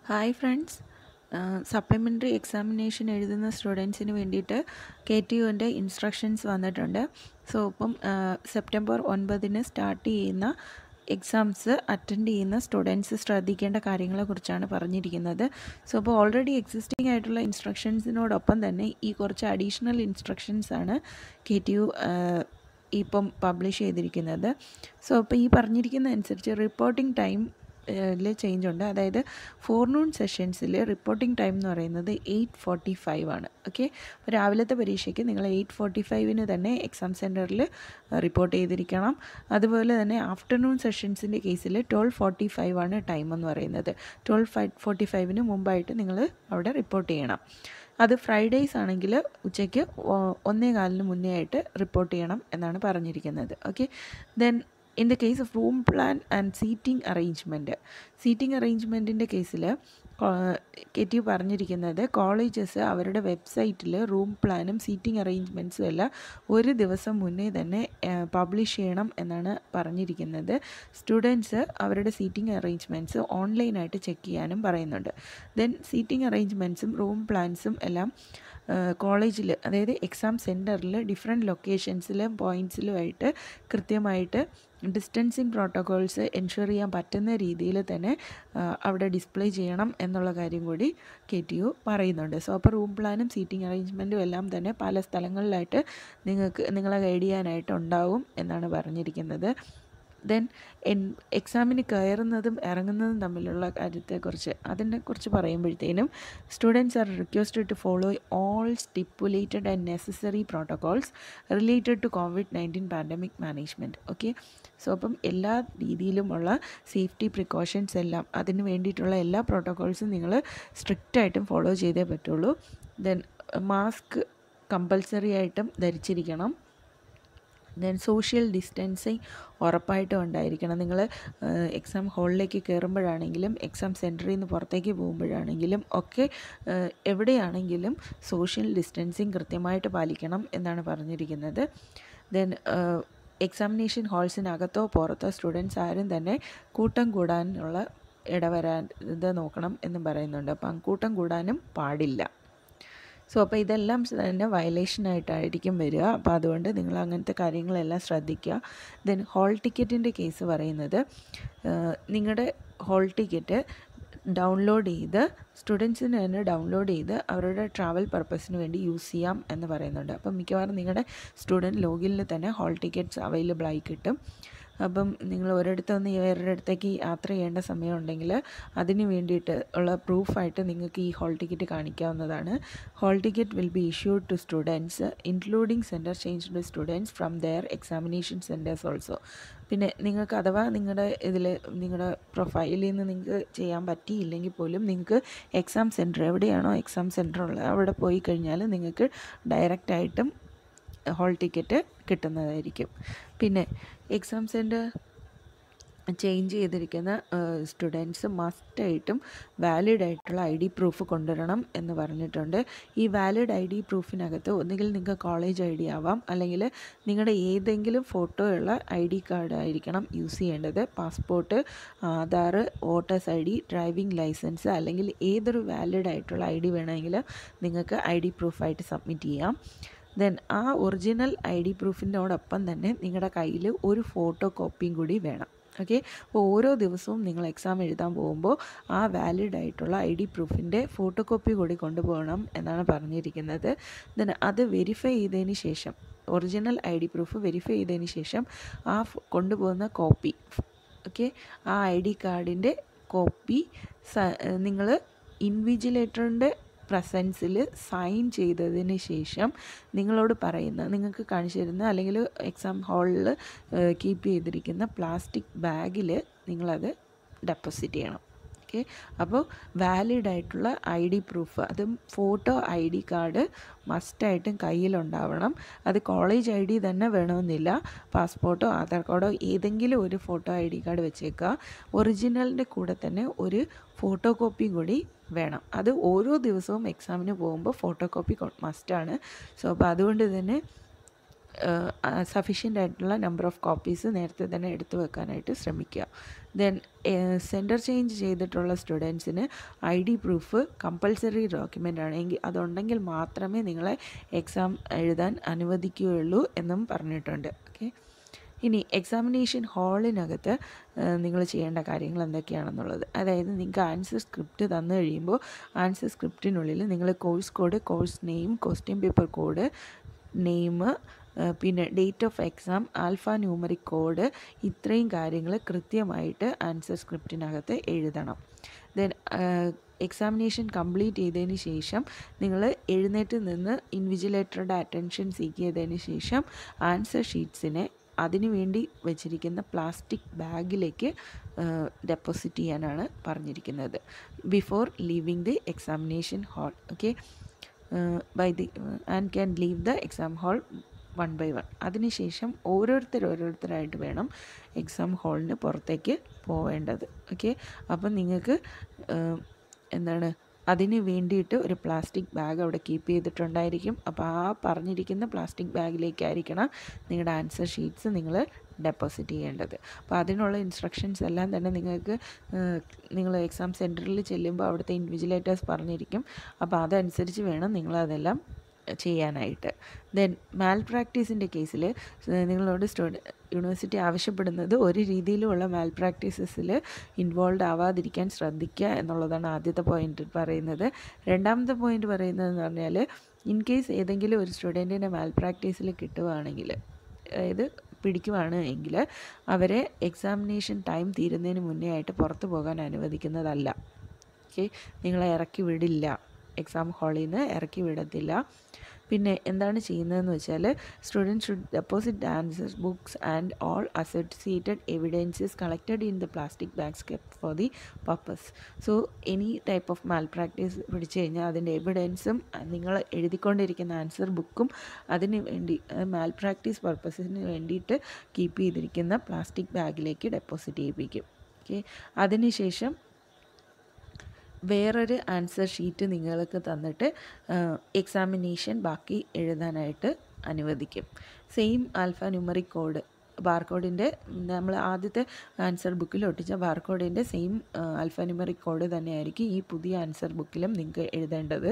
hi friends supplementary examination എഴുതുന്ന സ്റ്റുഡൻസിന് വേണ്ടിയിട്ട് കെ ടി യുവിൻ്റെ ഇൻസ്ട്രക്ഷൻസ് വന്നിട്ടുണ്ട് സോ ഇപ്പം സെപ്റ്റംബർ ഒൻപതിന് സ്റ്റാർട്ട് ചെയ്യുന്ന എക്സാംസ് അറ്റൻഡ് ചെയ്യുന്ന സ്റ്റുഡൻസ് ശ്രദ്ധിക്കേണ്ട കാര്യങ്ങളെക്കുറിച്ചാണ് പറഞ്ഞിരിക്കുന്നത് സോ അപ്പോൾ ഓൾറെഡി എക്സിസ്റ്റിംഗ് ആയിട്ടുള്ള ഇൻസ്ട്രക്ഷൻസിനോടൊപ്പം തന്നെ ഈ കുറച്ച് അഡീഷണൽ ഇൻസ്ട്രക്ഷൻസ് ആണ് കെ ടി യു ഇപ്പം പബ്ലിഷ് ചെയ്തിരിക്കുന്നത് സോ അപ്പോൾ ഈ പറഞ്ഞിരിക്കുന്ന അനുസരിച്ച് റിപ്പോർട്ടിംഗ് ടൈം ല് ചേഞ്ച് ഉണ്ട് അതായത് ഫോർനൂൺ സെഷൻസിൽ റിപ്പോർട്ടിംഗ് ടൈം എന്ന് പറയുന്നത് എയ്റ്റ് ഫോർട്ടി ഫൈവ് ആണ് ഓക്കെ അപ്പോൾ രാവിലത്തെ പരീക്ഷയ്ക്ക് നിങ്ങൾ എയ്റ്റ് ഫോർട്ടി ഫൈവിന് തന്നെ എക്സാം സെൻറ്ററിൽ റിപ്പോർട്ട് ചെയ്തിരിക്കണം അതുപോലെ തന്നെ ആഫ്റ്റർനൂൺ സെഷൻസിൻ്റെ കേസിൽ ട്വൽവ് ഫോർട്ടി ഫൈവ് ആണ് ടൈം എന്ന് പറയുന്നത് ട്വൽവ് ഫൈവ് ഫോർട്ടി ഫൈവിന് മുമ്പായിട്ട് നിങ്ങൾ അവിടെ റിപ്പോർട്ട് ചെയ്യണം അത് ഫ്രൈഡേയ്സ് ആണെങ്കിൽ ഉച്ചയ്ക്ക് ഒന്നേ കാലിന് മുന്നേ ആയിട്ട് റിപ്പോർട്ട് ചെയ്യണം എന്നാണ് പറഞ്ഞിരിക്കുന്നത് okay then in the case of room plan and seating arrangement സീറ്റിംഗ് അറേഞ്ച്മെൻറ്റിൻ്റെ കേസിൽ കെ ടി പറഞ്ഞിരിക്കുന്നത് കോളേജസ് അവരുടെ വെബ്സൈറ്റിൽ റൂം പ്ലാനും സീറ്റിംഗ് അറേഞ്ച്മെൻറ്റ്സും എല്ലാം ഒരു ദിവസം മുന്നേ തന്നെ പബ്ലിഷ് ചെയ്യണം എന്നാണ് പറഞ്ഞിരിക്കുന്നത് സ്റ്റുഡൻസ് അവരുടെ സീറ്റിംഗ് അറേഞ്ച്മെൻറ്റ്സ് ഓൺലൈനായിട്ട് ചെക്ക് ചെയ്യാനും പറയുന്നുണ്ട് ദെൻ സീറ്റിംഗ് അറേഞ്ച്മെൻറ്റ്സും റൂം പ്ലാൻസും എല്ലാം കോളേജിൽ അതായത് എക്സാം സെൻറ്ററിൽ ഡിഫറെൻറ്റ് ലൊക്കേഷൻസിലും പോയിൻറ്റ്സിലുമായിട്ട് കൃത്യമായിട്ട് ഡിസ്റ്റൻസിങ് പ്രോട്ടോകോൾസ് എൻഷുർ ചെയ്യാൻ പറ്റുന്ന രീതിയിൽ തന്നെ അവിടെ ഡിസ്പ്ലേ ചെയ്യണം എന്നുള്ള കാര്യം കൂടി കെ ടി യു പറയുന്നുണ്ട് സോ അപ്പോൾ റൂം പ്ലാനും സീറ്റിംഗ് അറേഞ്ച്മെൻറ്റും എല്ലാം തന്നെ പല സ്ഥലങ്ങളിലായിട്ട് നിങ്ങൾക്ക് നിങ്ങളെ ഗൈഡ് ചെയ്യാനായിട്ട് ഉണ്ടാവും എന്നാണ് പറഞ്ഞിരിക്കുന്നത് ദെൻ എൻ എക്സാമിന് കയറുന്നതും ഇറങ്ങുന്നതും തമ്മിലുള്ള കാര്യത്തെക്കുറിച്ച് അതിനെക്കുറിച്ച് പറയുമ്പോഴത്തേനും students are requested to follow all stipulated and necessary protocols related to Covid nineteen pandemic management okay so അപ്പം എല്ലാ രീതിയിലുമുള്ള സേഫ്റ്റി പ്രിക്കോഷൻസ് എല്ലാം അതിന് വേണ്ടിയിട്ടുള്ള എല്ലാ പ്രോട്ടോകോൾസും നിങ്ങൾ സ്ട്രിക്റ്റായിട്ടും ഫോളോ ചെയ്തേ പറ്റുള്ളൂ ദെൻ മാസ്ക് കമ്പൽസറി ആയിട്ടും ധരിച്ചിരിക്കണം ദെൻ സോഷ്യൽ ഡിസ്റ്റൻസിങ് ഉറപ്പായിട്ടും ഉണ്ടായിരിക്കണം നിങ്ങൾ എക്സാം ഹാളിലേക്ക് കയറുമ്പോഴാണെങ്കിലും എക്സാം സെൻറ്ററിൽ നിന്ന് പുറത്തേക്ക് പോകുമ്പോഴാണെങ്കിലും ഒക്കെ എവിടെയാണെങ്കിലും സോഷ്യൽ ഡിസ്റ്റൻസിങ് കൃത്യമായിട്ട് പാലിക്കണം എന്നാണ് പറഞ്ഞിരിക്കുന്നത് ദെൻ എക്സാമിനേഷൻ ഹാൾസിനകത്തോ പുറത്തോ സ്റ്റുഡൻസ് ആരും തന്നെ കൂട്ടം കൂടാനുള്ള ഇടവരാൻ ഇത് നോക്കണം എന്നും പറയുന്നുണ്ട് അപ്പം കൂട്ടം കൂടാനും പാടില്ല സോ അപ്പോൾ ഇതെല്ലാം തന്നെ വയലേഷനായിട്ടായിരിക്കും വരിക അപ്പോൾ അതുകൊണ്ട് നിങ്ങൾ അങ്ങനത്തെ കാര്യങ്ങളെല്ലാം ശ്രദ്ധിക്കുക ദെൻ ഹോൾ ടിക്കറ്റിൻ്റെ കേസ് പറയുന്നത് നിങ്ങളുടെ ഹോൾ ടിക്കറ്റ് ഡൗൺലോഡ് ചെയ്ത് സ്റ്റുഡൻസിന് തന്നെ ഡൗൺലോഡ് ചെയ്ത് അവരുടെ ട്രാവൽ പർപ്പസിന് വേണ്ടി യൂസ് ചെയ്യാം എന്ന് പറയുന്നുണ്ട് അപ്പം മിക്കവാറും നിങ്ങളുടെ സ്റ്റുഡൻറ്റ് ലോഗിനിൽ തന്നെ ഹോൾ ടിക്കറ്റ്സ് അവൈലബിൾ ആയി കിട്ടും അപ്പം നിങ്ങൾ ഒരിടത്ത് നിന്ന് വേറൊരു അടുത്തേക്ക് യാത്ര ചെയ്യേണ്ട സമയമുണ്ടെങ്കിൽ അതിന് വേണ്ടിയിട്ട് ഉള്ള പ്രൂഫായിട്ട് നിങ്ങൾക്ക് ഈ ഹോൾ ടിക്കറ്റ് കാണിക്കാവുന്നതാണ് hall ticket will be issued to students including centre changed students from their examination centres also പിന്നെ നിങ്ങൾക്ക് അഥവാ നിങ്ങളുടെ ഇതിൽ നിങ്ങളുടെ പ്രൊഫൈലിൽ നിന്ന് നിങ്ങൾക്ക് ചെയ്യാൻ പറ്റിയില്ലെങ്കിൽ പോലും നിങ്ങൾക്ക് എക്സാം സെൻറ്റർ എവിടെയാണോ എക്സാം സെൻറ്റർ ഉള്ളത് അവിടെ പോയി കഴിഞ്ഞാൽ നിങ്ങൾക്ക് ഡയറക്റ്റായിട്ടും ഹോൾ ടിക്കറ്റ് കിട്ടുന്നതായിരിക്കും പിന്നെ എക്സാം സെൻറ്റർ ചേഞ്ച് ചെയ്തിരിക്കുന്ന സ്റ്റുഡൻസ് മസ്റ്റായിട്ടും വാലിഡ് ആയിട്ടുള്ള ഐ ഡി പ്രൂഫ് കൊണ്ടുവരണം എന്ന് പറഞ്ഞിട്ടുണ്ട് ഈ വാലിഡ് ഐ ഡി പ്രൂഫിനകത്ത് ഒന്നുകിൽ നിങ്ങൾക്ക് കോളേജ് ഐ ഡി ആവാം അല്ലെങ്കിൽ നിങ്ങളുടെ ഏതെങ്കിലും ഫോട്ടോ ഉള്ള ഐ ഡി കാർഡ് ആയിരിക്കണം യൂസ് ചെയ്യേണ്ടത് passport Aadhaar voters I D driving licence അല്ലെങ്കിൽ ഏതൊരു വാലിഡ് ആയിട്ടുള്ള ഐ ഡി വേണമെങ്കിൽ നിങ്ങൾക്ക് ഐ ഡി പ്രൂഫായിട്ട് സബ്മിറ്റ് ചെയ്യാം ദെൻ ആ ഒറിജിനൽ ഐ ഡി പ്രൂഫിനോടൊപ്പം തന്നെ നിങ്ങളുടെ കയ്യിൽ ഒരു ഫോട്ടോ കോപ്പിയും കൂടി വേണം ഓക്കെ അപ്പോൾ ഓരോ ദിവസവും നിങ്ങൾ എക്സാം എഴുതാൻ പോകുമ്പോൾ ആ വാലിഡ് ആയിട്ടുള്ള ഐ ഡി പ്രൂഫിൻ്റെ ഫോട്ടോ കോപ്പി കൂടി കൊണ്ടുപോകണം എന്നാണ് പറഞ്ഞിരിക്കുന്നത് ദെൻ അത് വെരിഫൈ ചെയ്തതിന് ശേഷം original I D proof verify ചെയ്തതിന് ശേഷം ആ കൊണ്ടുപോകുന്ന കോപ്പി ഓക്കെ ആ ഐ ഡി കാർഡിൻ്റെ കോപ്പി നിങ്ങൾ ഇൻവിജിലേറ്ററിൻ്റെ പ്രസൻസിൽ സൈൻ ചെയ്തതിന് ശേഷം നിങ്ങളോട് പറയുന്ന നിങ്ങൾക്ക് കാണിച്ചു തരുന്ന അല്ലെങ്കിൽ എക്സാം ഹാളിൽ കീപ്പ് ചെയ്തിരിക്കുന്ന പ്ലാസ്റ്റിക് ബാഗിൽ നിങ്ങളത് ഡെപ്പോസിറ്റ് ചെയ്യണം ഓക്കെ അപ്പോൾ വാലിഡ് ആയിട്ടുള്ള ഐ ഡി പ്രൂഫ് അതും ഫോട്ടോ ഐ ഡി കാർഡ് മസ്റ്റായിട്ടും കയ്യിലുണ്ടാവണം അത് കോളേജ് ഐ ഡി തന്നെ വേണമെന്നില്ല പാസ്പോർട്ടോ ആധാർ കാർഡോ ഏതെങ്കിലും ഒരു ഫോട്ടോ ഐ ഡി കാർഡ് വെച്ചേക്കുക ഒറിജിനലിൻ്റെ കൂടെ തന്നെ ഒരു ഫോട്ടോ കോപ്പിയും കൂടി വേണം അത് ഓരോ ദിവസവും എക്സാമിന് പോകുമ്പോൾ ഫോട്ടോ കോപ്പി മസ്റ്റാണ് സോ അപ്പോൾ അതുകൊണ്ട് തന്നെ സഫീഷ്യൻ്റ് ആയിട്ടുള്ള നമ്പർ ഓഫ് കോപ്പീസ് നേരത്തെ തന്നെ എടുത്തു വെക്കാനായിട്ട് ശ്രമിക്കുക ദെൻ സെൻറ്റർ ചേഞ്ച് ചെയ്തിട്ടുള്ള സ്റ്റുഡൻസിന് I D proof compulsory document ആണ് എങ്കിൽ അതുണ്ടെങ്കിൽ മാത്രമേ നിങ്ങളെ എക്സാം എഴുതാൻ അനുവദിക്കുകയുള്ളൂ എന്നും പറഞ്ഞിട്ടുണ്ട് ഓക്കെ ഇനി എക്സാമിനേഷൻ ഹാളിനകത്ത് നിങ്ങൾ ചെയ്യേണ്ട കാര്യങ്ങൾ എന്തൊക്കെയാണെന്നുള്ളത് അതായത് നിങ്ങൾക്ക് ആൻസർ സ്ക്രിപ്റ്റ് തന്നു കഴിയുമ്പോൾ ആൻസർ സ്ക്രിപ്റ്റിനുള്ളിൽ നിങ്ങൾ course code course name question paper code name പിന്നെ date of exam alpha numeric code ഇത്രയും കാര്യങ്ങൾ കൃത്യമായിട്ട് ആൻസർ സ്ക്രിപ്റ്റിനകത്ത് എഴുതണം ദെൻ എക്സാമിനേഷൻ കംപ്ലീറ്റ് ചെയ്തതിന് ശേഷം നിങ്ങൾ എഴുന്നേറ്റ് നിന്ന് ഇൻവിജിലേറ്ററുടെ അറ്റൻഷൻ സീക്ക് ചെയ്തതിന് ശേഷം ആൻസർ ഷീറ്റ്സിനെ അതിനു വേണ്ടി വെച്ചിരിക്കുന്ന പ്ലാസ്റ്റിക് ബാഗിലേക്ക് ഡെപ്പോസിറ്റ് ചെയ്യാനാണ് പറഞ്ഞിരിക്കുന്നത് before leaving the examination hall okay by the and can leave the exam hall one by one അതിനുശേഷം ഓരോരുത്തർ ഓരോരുത്തരായിട്ട് വേണം എക്സാം ഹാളിന് പുറത്തേക്ക് പോവേണ്ടത് ഓക്കെ അപ്പം നിങ്ങൾക്ക് എന്താണ് അതിന് വേണ്ടിയിട്ട് ഒരു പ്ലാസ്റ്റിക് ബാഗ് അവിടെ കീപ്പ് ചെയ്തിട്ടുണ്ടായിരിക്കും അപ്പോൾ ആ പറഞ്ഞിരിക്കുന്ന പ്ലാസ്റ്റിക് ബാഗിലേക്കായിരിക്കണം നിങ്ങളുടെ ആൻസർ ഷീറ്റ്സ് നിങ്ങൾ ഡെപ്പോസിറ്റ് ചെയ്യേണ്ടത് അപ്പോൾ അതിനുള്ള ഇൻസ്ട്രക്ഷൻസ് എല്ലാം തന്നെ നിങ്ങൾക്ക് നിങ്ങൾ എക്സാം സെൻറ്ററിൽ ചെല്ലുമ്പോൾ അവിടുത്തെ ഇൻവിജിലേറ്റേഴ്സ് പറഞ്ഞിരിക്കും അപ്പോൾ അതനുസരിച്ച് വേണം നിങ്ങളതെല്ലാം ചെയ്യാനായിട്ട് ദെൻ മാൽ പ്രാക്ടീസിൻ്റെ കേസിൽ നിങ്ങളോട് സ്റ്റുഡ യൂണിവേഴ്സിറ്റി ആവശ്യപ്പെടുന്നത് ഒരു രീതിയിലുമുള്ള മാൽ പ്രാക്ടീസസിൽ ഇൻവോൾവ് ആവാതിരിക്കാൻ ശ്രദ്ധിക്കുക എന്നുള്ളതാണ് ആദ്യത്തെ പോയിന്റ് പറയുന്നത് രണ്ടാമത്തെ പോയിന്റ് പറയുന്നതെന്ന് പറഞ്ഞാൽ ഇൻ കേസ് ഏതെങ്കിലും ഒരു സ്റ്റുഡൻറ്റിനെ മാൽ പ്രാക്ടീസിൽ കിട്ടുവാണെങ്കിൽ അതായത് പിടിക്കുവാണ് എങ്കിൽ അവരെ എക്സാമിനേഷൻ ടൈം തീരുന്നതിന് മുന്നേ ആയിട്ട് പുറത്തു പോകാൻ അനുവദിക്കുന്നതല്ല ഓക്കെ നിങ്ങളെ ഇറക്കി വിടില്ല എക്സാം ഹാളിൽ നിന്ന് ഇറക്കി വിടത്തില്ല പിന്നെ എന്താണ് ചെയ്യുന്നതെന്ന് വെച്ചാൽ student should deposit answers books and all associated evidences collected in the plastic bags kept for the purpose so any type of malpractice പിടിച്ചു കഴിഞ്ഞാൽ അതിൻ്റെ എവിഡൻസും നിങ്ങൾ എഴുതിക്കൊണ്ടിരിക്കുന്ന ആൻസർ ബുക്കും അതിന് വേണ്ടി മാൽ പ്രാക്ടീസ് പർപ്പസിന് വേണ്ടിയിട്ട് കീപ്പ് ചെയ്തിരിക്കുന്ന പ്ലാസ്റ്റിക് ബാഗിലേക്ക് ഡെപ്പോസിറ്റ് ചെയ്യിപ്പിക്കും ഓക്കെ അതിനുശേഷം വേറൊരു ആൻസർ ഷീറ്റ് നിങ്ങൾക്ക് തന്നിട്ട് എക്സാമിനേഷൻ ബാക്കി എഴുതാനായിട്ട് അനുവദിക്കും സെയിം ആൽഫ ന്യൂമറിക് കോഡ് ബാർകോഡിൻ്റെ നമ്മൾ ആദ്യത്തെ ആൻസർ ബുക്കിൽ ഒട്ടിച്ച ബാർകോഡിൻ്റെ സെയിം ആൽഫ ന്യൂമറിക് കോഡ് തന്നെയായിരിക്കും ഈ പുതിയ ആൻസർ ബുക്കിലും നിങ്ങൾക്ക് എഴുതേണ്ടത്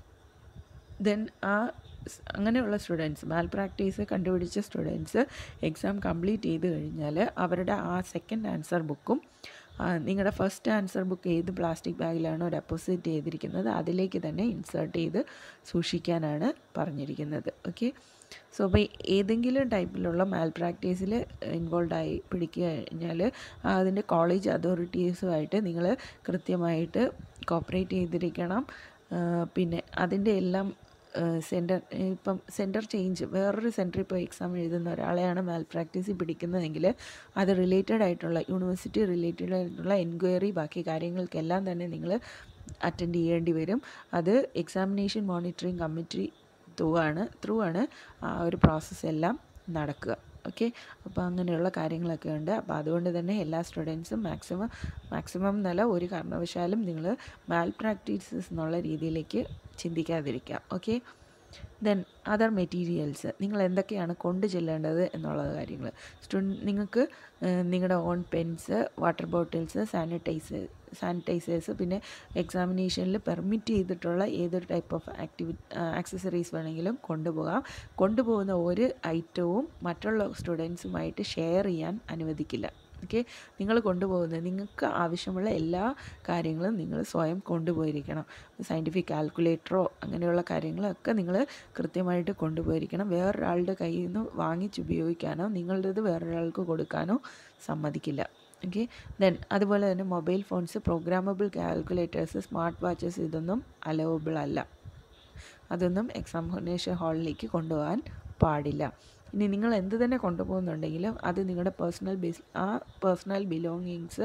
ദെൻ ആ അങ്ങനെയുള്ള സ്റ്റുഡൻസ് മാൽ പ്രാക്ടീസ് കണ്ടുപിടിച്ച സ്റ്റുഡൻസ് എക്സാം കംപ്ലീറ്റ് ചെയ്ത് കഴിഞ്ഞാൽ അവരുടെ ആ സെക്കൻഡ് ആൻസർ ബുക്കും നിങ്ങളുടെ ഫസ്റ്റ് ആൻസർ ബുക്ക് ഏത് പ്ലാസ്റ്റിക് ബാഗിലാണോ ഡെപ്പോസിറ്റ് ചെയ്തിരിക്കുന്നത് അതിലേക്ക് തന്നെ ഇൻസേർട്ട് ചെയ്ത് സൂക്ഷിക്കാനാണ് പറഞ്ഞിരിക്കുന്നത് ഓക്കെ സോ അപ്പോൾ ഏതെങ്കിലും ടൈപ്പിലുള്ള മാൽ പ്രാക്ടീസിൽ ഇൻവോൾവ് ആയി പിടിക്കുക കഴിഞ്ഞാൽ അതിൻ്റെ കോളേജ് അതോറിറ്റീസുമായിട്ട് നിങ്ങൾ കൃത്യമായിട്ട് കോപ്പറേറ്റ് ചെയ്തിരിക്കണം പിന്നെ അതിൻ്റെ എല്ലാം സെൻറ്റർ ഇപ്പം സെൻറ്റർ ചേഞ്ച് വേറൊരു സെൻറ്ററിൽ ഇപ്പോൾ എക്സാം എഴുതുന്ന ഒരാളെയാണ് മാൽ പ്രാക്ടീസിൽ പിടിക്കുന്നതെങ്കിൽ അത് റിലേറ്റഡ് ആയിട്ടുള്ള യൂണിവേഴ്സിറ്റി റിലേറ്റഡ് ആയിട്ടുള്ള എൻക്വയറി ബാക്കി കാര്യങ്ങൾക്കെല്ലാം തന്നെ നിങ്ങൾ അറ്റൻഡ് ചെയ്യേണ്ടി വരും അത് എക്സാമിനേഷൻ മോണിറ്ററിങ് കമ്മിറ്റി ത്രൂ ആണ് ത്രൂ ആണ് ആ ഒരു പ്രോസസ്സ് എല്ലാം നടക്കുക ഓക്കെ അപ്പോൾ അങ്ങനെയുള്ള കാര്യങ്ങളൊക്കെ ഉണ്ട് അപ്പോൾ അതുകൊണ്ട് തന്നെ എല്ലാ സ്റ്റുഡൻസും മാക്സിമം മാക്സിമം എന്നല്ല ഒരു കാരണവശാലും നിങ്ങൾ മാൽ പ്രാക്ടീസസ് എന്നുള്ള രീതിയിലേക്ക് ചിന്തിക്കാതിരിക്കുക ഓക്കെ ദെൻ അതർ മെറ്റീരിയൽസ് നിങ്ങൾ എന്തൊക്കെയാണ് കൊണ്ടു ചെല്ലേണ്ടത് എന്നുള്ള കാര്യങ്ങൾ സ്റ്റുഡൻ നിങ്ങൾക്ക് നിങ്ങളുടെ own pens water bottles sanitiser sanitisers പിന്നെ എക്സാമിനേഷനിൽ പെർമിറ്റ് ചെയ്തിട്ടുള്ള ഏതൊരു ടൈപ്പ് ഓഫ് ആക്ടിവി ആക്സസറീസ് വേണമെങ്കിലും കൊണ്ടുപോകാം കൊണ്ടുപോകുന്ന ഒരു ഐറ്റവും മറ്റുള്ള സ്റ്റുഡൻസുമായിട്ട് ഷെയർ ചെയ്യാൻ അനുവദിക്കില്ല ഓക്കെ നിങ്ങൾ കൊണ്ടുപോകുന്നത് നിങ്ങൾക്ക് ആവശ്യമുള്ള എല്ലാ കാര്യങ്ങളും നിങ്ങൾ സ്വയം കൊണ്ടുപോയിരിക്കണം സയൻറ്റിഫിക് കാൽക്കുലേറ്ററോ അങ്ങനെയുള്ള കാര്യങ്ങളൊക്കെ നിങ്ങൾ കൃത്യമായിട്ട് കൊണ്ടുപോയിരിക്കണം വേറൊരാളുടെ കയ്യിൽ നിന്ന് വാങ്ങിച്ചുപയോഗിക്കാനോ നിങ്ങളുടേത് വേറൊരാൾക്ക് കൊടുക്കാനോ സമ്മതിക്കില്ല ഓക്കെ ദെൻ അതുപോലെ തന്നെ mobile phones programmable calculators smart watches ഇതൊന്നും അലവബിൾ അല്ല അതൊന്നും എക്സാമിനേഷൻ ഹാളിലേക്ക് കൊണ്ടുപോകാൻ പാടില്ല ഇനി നിങ്ങൾ എന്ത് തന്നെ കൊണ്ടുപോകുന്നുണ്ടെങ്കിലും അത് നിങ്ങളുടെ പേഴ്സണൽ ബിസ് ആ പേഴ്സണൽ ബിലോങ്ങിങ്സ്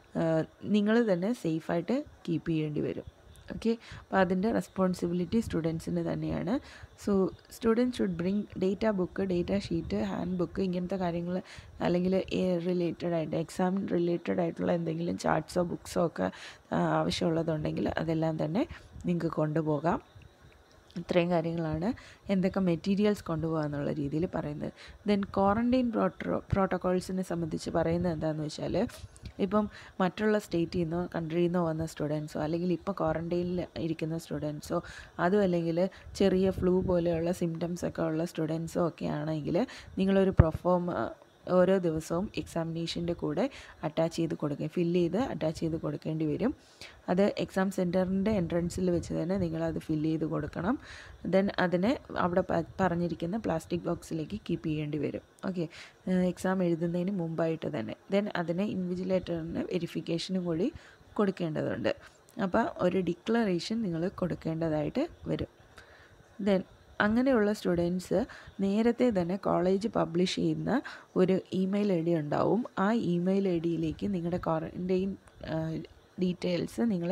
നിങ്ങൾ തന്നെ സേഫായിട്ട് കീപ്പ് ചെയ്യേണ്ടി വരും ഓക്കെ അപ്പോൾ അതിൻ്റെ റെസ്പോൺസിബിലിറ്റി സ്റ്റുഡൻസിന് തന്നെയാണ് so students should bring data book data sheet handbook ഇങ്ങനത്തെ കാര്യങ്ങൾ അല്ലെങ്കിൽ റിലേറ്റഡ് ആയിട്ട് എക്സാം റിലേറ്റഡ് ആയിട്ടുള്ള എന്തെങ്കിലും ചാർട്ട്സോ ബുക്സോ ഒക്കെ ആവശ്യമുള്ളതുണ്ടെങ്കിൽ അതെല്ലാം തന്നെ നിങ്ങൾക്ക് കൊണ്ടുപോകാം ഇത്രയും കാര്യങ്ങളാണ് എന്തൊക്കെ മെറ്റീരിയൽസ് കൊണ്ടുപോകുക എന്നുള്ള രീതിയിൽ പറയുന്നത് ദെൻ ക്വാറൻറ്റൈൻ പ്രോട്ടോ പ്രോട്ടോക്കോൾസിനെ സംബന്ധിച്ച് പറയുന്നത് എന്താണെന്ന് വെച്ചാൽ ഇപ്പം മറ്റുള്ള സ്റ്റേറ്റിൽ നിന്നോ കൺട്രിയിൽ നിന്നോ വന്ന സ്റ്റുഡൻസോ അല്ലെങ്കിൽ ഇപ്പോൾ ക്വാറൻറ്റൈനിൽ ഇരിക്കുന്ന സ്റ്റുഡൻസോ അതും അല്ലെങ്കിൽ ചെറിയ ഫ്ലൂ പോലെയുള്ള സിംറ്റംസ് ഒക്കെ ഉള്ള സ്റ്റുഡൻസോ ഒക്കെ ആണെങ്കിൽ നിങ്ങളൊരു പ്രൊഫോം ഓരോ ദിവസവും എക്സാമിനേഷൻ്റെ കൂടെ അറ്റാച്ച് ചെയ്ത് കൊടുക്കുക ഫില്ല് ചെയ്ത് അറ്റാച്ച് ചെയ്ത് കൊടുക്കേണ്ടി വരും അത് എക്സാം സെൻറ്ററിൻ്റെ എൻട്രൻസിൽ വെച്ച് തന്നെ നിങ്ങളത് ഫില്ല് ചെയ്ത് കൊടുക്കണം ദെൻ അതിനെ അവിടെ പറഞ്ഞിരിക്കുന്ന പ്ലാസ്റ്റിക് ബോക്സിലേക്ക് കീപ്പ് ചെയ്യേണ്ടി വരും ഓക്കെ എക്സാം എഴുതുന്നതിന് മുമ്പായിട്ട് തന്നെ ദെൻ അതിനെ ഇൻവിജിലേറ്ററിന് വെരിഫിക്കേഷനും കൂടി കൊടുക്കേണ്ടതുണ്ട് അപ്പോൾ ഒരു ഡിക്ലറേഷൻ നിങ്ങൾ കൊടുക്കേണ്ടതായിട്ട് വരും ദെൻ അങ്ങനെയുള്ള സ്റ്റുഡൻസ് നേരത്തെ തന്നെ കോളേജ് പബ്ലിഷ് ചെയ്യുന്ന ഒരു ഇമെയിൽ ഐ ഡി ഉണ്ടാവും ആ ഇമെയിൽ ഐ ഡിയിലേക്ക് നിങ്ങളുടെ ക്വാറൻറ്റൈൻ ഡീറ്റെയിൽസ് നിങ്ങൾ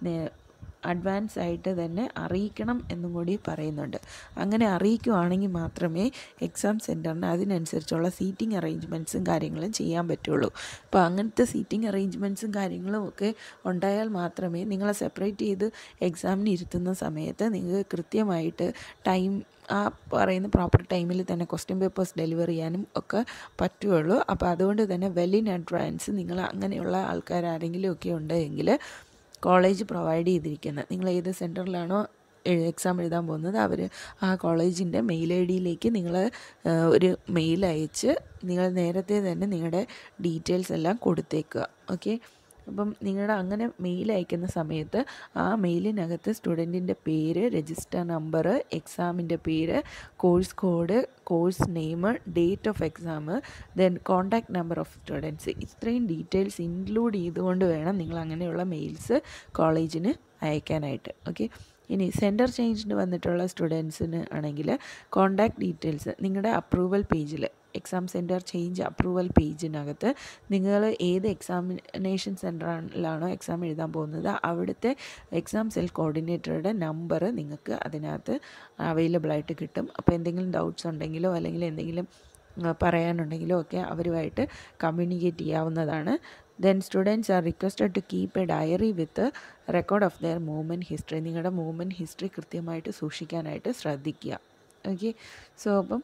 അഡ്വാൻസ് ആയിട്ട് തന്നെ അറിയിക്കണം എന്നും കൂടി പറയുന്നുണ്ട് അങ്ങനെ അറിയിക്കുവാണെങ്കിൽ മാത്രമേ എക്സാം സെൻറ്ററിന് അതിനനുസരിച്ചുള്ള സീറ്റിംഗ് അറേഞ്ച്മെൻറ്റ്സും കാര്യങ്ങളും ചെയ്യാൻ പറ്റുള്ളൂ അപ്പോൾ അങ്ങനത്തെ സീറ്റിംഗ് അറേഞ്ച്മെൻറ്റ്സും കാര്യങ്ങളും ഒക്കെ ഉണ്ടായാൽ മാത്രമേ നിങ്ങളെ സെപ്പറേറ്റ് ചെയ്ത് എക്സാമിന് ഇരുത്തുന്ന സമയത്ത് നിങ്ങൾക്ക് കൃത്യമായിട്ട് ടൈം ആ പറയുന്ന പ്രോപ്പർ ടൈമിൽ തന്നെ ക്വസ്റ്റ്യൻ പേപ്പേഴ്സ് ഡെലിവർ ചെയ്യാനും ഒക്കെ പറ്റുള്ളൂ അപ്പോൾ അതുകൊണ്ട് തന്നെ വെൽ ഇൻ അഡ്വാൻസ് നിങ്ങൾ അങ്ങനെയുള്ള ആൾക്കാർ ആരെങ്കിലും ഒക്കെ ഉണ്ടെങ്കിൽ കോളേജ് പ്രൊവൈഡ് ചെയ്തിരിക്കുന്നത് നിങ്ങൾ ഏത് സെൻറ്ററിലാണോ എക്സാം എഴുതാൻ പോകുന്നത് അവർ ആ കോളേജിൻ്റെ മെയിൽ ഐ ഡിയിലേക്ക് നിങ്ങൾ ഒരു മെയിൽ അയച്ച് നിങ്ങൾ നേരത്തെ തന്നെ നിങ്ങളുടെ ഡീറ്റെയിൽസ് എല്ലാം കൊടുത്തേക്കുക ഓക്കെ അപ്പം നിങ്ങളുടെ അങ്ങനെ മെയിൽ അയക്കുന്ന സമയത്ത് ആ മെയിലിനകത്ത് സ്റ്റുഡൻറ്റിൻ്റെ പേര് രജിസ്റ്റർ നമ്പർ എക്സാമിൻ്റെ പേര് course code course name date of exam then contact number of students ഇത്രയും ഡീറ്റെയിൽസ് ഇൻക്ലൂഡ് ചെയ്തുകൊണ്ട് വേണം നിങ്ങൾ അങ്ങനെയുള്ള മെയിൽസ് കോളേജിന് അയക്കാനായിട്ട് ഓക്കെ ഇനി സെൻറ്റർ ചേഞ്ചിന് വന്നിട്ടുള്ള സ്റ്റുഡൻസിന് ആണെങ്കിൽ കോൺടാക്ട് ഡീറ്റെയിൽസ് നിങ്ങളുടെ അപ്രൂവൽ പേജിൽ എക്സാം സെൻറ്റർ ചേഞ്ച് അപ്രൂവൽ പേജിനകത്ത് നിങ്ങൾ ഏത് എക്സാമിനേഷൻ സെൻറ്ററിലാണോ എക്സാം എഴുതാൻ പോകുന്നത് അവിടുത്തെ എക്സാം സെൽ കോർഡിനേറ്ററുടെ നമ്പർ നിങ്ങൾക്ക് അതിനകത്ത് അവൈലബിൾ ആയിട്ട് കിട്ടും അപ്പോൾ എന്തെങ്കിലും ഡൗട്ട്സ് ഉണ്ടെങ്കിലോ അല്ലെങ്കിൽ എന്തെങ്കിലും പറയാനുണ്ടെങ്കിലോ ഒക്കെ അവരുമായിട്ട് കമ്മ്യൂണിക്കേറ്റ് ചെയ്യാവുന്നതാണ് then students are requested to keep a diary with record of their movement history നിങ്ങളുടെ മൂവ്മെൻറ്റ് ഹിസ്റ്ററി കൃത്യമായിട്ട് സൂക്ഷിക്കാനായിട്ട് ശ്രദ്ധിക്കുക ഓക്കെ സോ അപ്പം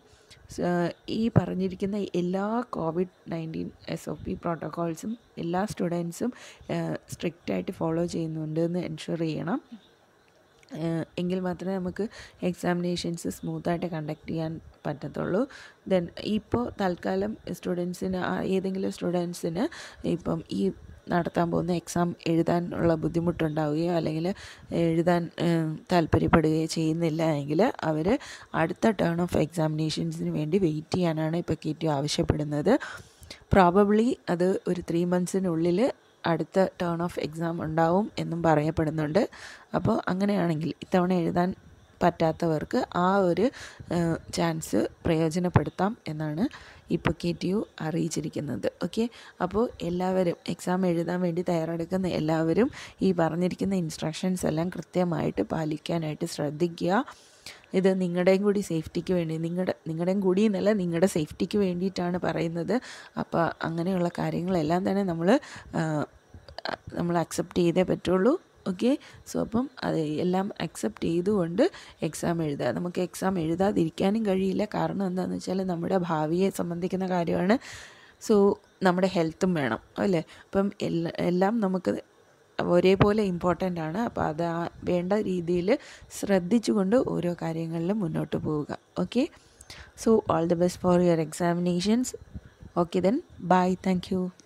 ഈ പറഞ്ഞിരിക്കുന്ന എല്ലാ COVID nineteen S O P പ്രോട്ടോക്കോൾസും എല്ലാ സ്റ്റുഡൻസും സ്ട്രിക്റ്റായിട്ട് ഫോളോ ചെയ്യുന്നുണ്ട് എന്ന് എൻഷുർ ചെയ്യണം എങ്കിൽ മാത്രമേ നമുക്ക് എക്സാമിനേഷൻസ് സ്മൂത്തായിട്ട് കണ്ടക്ട് ചെയ്യാൻ പറ്റത്തുള്ളൂ ദെൻ ഇപ്പോൾ തൽക്കാലം സ്റ്റുഡൻസിന് ഏതെങ്കിലും സ്റ്റുഡൻസിന് ഇപ്പം ഈ നടത്താൻ പോകുന്ന എക്സാം എഴുതാനുള്ള ബുദ്ധിമുട്ടുണ്ടാവുകയോ അല്ലെങ്കിൽ എഴുതാൻ താല്പര്യപ്പെടുകയോ ചെയ്യുന്നില്ല എങ്കിൽ അവർ അടുത്ത ടേൺ ഓഫ് എക്സാമിനേഷൻസിന് വേണ്ടി വെയിറ്റ് ചെയ്യാനാണ് ഇപ്പോൾ കെ ടി ആവശ്യപ്പെടുന്നത് പ്രോബബ്ലി അത് ഒരു ത്രീ മന്ത്സിനുള്ളിൽ അടുത്ത ടേൺ ഓഫ് എക്സാം ഉണ്ടാവും എന്നും പറയപ്പെടുന്നുണ്ട് അപ്പോൾ അങ്ങനെയാണെങ്കിൽ ഇത്തവണ എഴുതാൻ പറ്റാത്തവർക്ക് ആ ഒരു ചാൻസ് പ്രയോജനപ്പെടുത്താം എന്നാണ് ഇപ്പോൾ കെ ടി യു അറിയിച്ചിരിക്കുന്നത് ഓക്കെ അപ്പോൾ എല്ലാവരും എക്സാം എഴുതാൻ വേണ്ടി തയ്യാറെടുക്കുന്ന എല്ലാവരും ഈ പറഞ്ഞിരിക്കുന്ന ഇൻസ്ട്രക്ഷൻസ് എല്ലാം കൃത്യമായിട്ട് പാലിക്കാനായിട്ട് ശ്രദ്ധിക്കുക ഇത് നിങ്ങളുടെയും കൂടി സേഫ്റ്റിക്ക് വേണ്ടി നിങ്ങളുടെ നിങ്ങളുടെയും കൂടി എന്നല്ല നിങ്ങളുടെ സേഫ്റ്റിക്ക് വേണ്ടിയിട്ടാണ് പറയുന്നത് അപ്പോൾ അങ്ങനെയുള്ള കാര്യങ്ങളെല്ലാം തന്നെ നമ്മൾ നമ്മൾ അക്സെപ്റ്റ് ചെയ്തേ പറ്റുള്ളൂ ഓക്കെ സോ അപ്പം അത് എല്ലാം അക്സെപ്റ്റ് ചെയ്തുകൊണ്ട് എക്സാം എഴുതുക നമുക്ക് എക്സാം എഴുതാതിരിക്കാനും കഴിയില്ല കാരണം എന്താണെന്ന് വെച്ചാൽ നമ്മുടെ ഭാവിയെ സംബന്ധിക്കുന്ന കാര്യമാണ് സോ നമ്മുടെ ഹെൽത്തും വേണം അല്ലേ അപ്പം എല്ലാ എല്ലാം നമുക്ക് ഒരേപോലെ ഇമ്പോർട്ടൻ്റ് ആണ് അപ്പോൾ അത് വേണ്ട രീതിയിൽ ശ്രദ്ധിച്ചുകൊണ്ട് ഓരോ കാര്യങ്ങളിലും മുന്നോട്ട് പോവുക okay so all the best for your examinations okay then bye thank U